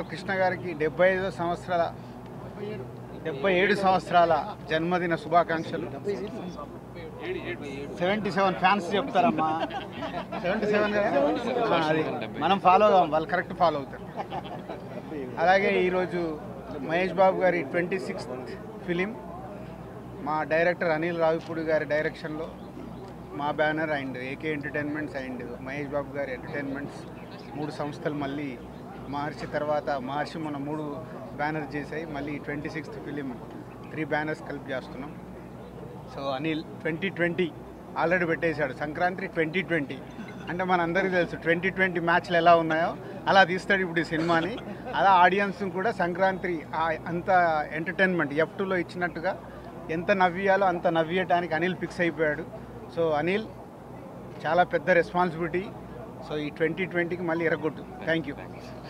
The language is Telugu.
కృష్ణ గారికి డెబ్బై ఐదో సంవత్సరాల డెబ్బై ఏడు సంవత్సరాల జన్మదిన శుభాకాంక్షలు సెవెంటీ సెవెన్ ఫ్యాన్స్ చెప్తారమ్మా సెవెంటీ సెవెన్ అది మనం ఫాలో అవ్వం వాళ్ళు కరెక్ట్ ఫాలో అవుతారు అలాగే ఈరోజు మహేష్ బాబు గారి ట్వంటీ సిక్స్త్ ఫిలిం మా డైరెక్టర్ అనిల్ రావిపూడి గారి డైరెక్షన్లో మా banner and AK entertainments and Mahesh Babu గారి ఎంటర్టైన్మెంట్స్ మూడు సంస్థలు మళ్ళీ మహర్షి తర్వాత మహర్షి మన మూడు బ్యానర్ చేసాయి మళ్ళీ twenty sixth film three banners కలిపి చేస్తున్నాం so Anil twenty twenty already పెట్టేశాడు సంక్రాంతి ట్వంటీ ట్వంటీ అంటే మన అందరికీ తెలుసు ట్వంటీ ట్వంటీ మ్యాచ్లు ఎలా ఉన్నాయో అలా తీస్తాడు ఇప్పుడు ఈ సినిమాని అలా ఆడియన్స్ కూడా సంక్రాంతి ఆ అంత ఎంటర్టైన్మెంట్ ఎఫ్ టూలో ఇచ్చినట్టుగా ఎంత నవ్వియాలో అంత నవ్వియటానికి అనిల్ ఫిక్స్ అయిపోయాడు సో అనిల్ చాలా పెద్ద రెస్పాన్సిబిలిటీ సో ఈ ట్వంటీ ట్వంటీకి మళ్ళీ ఎరగొట్టు థ్యాంక్ యూ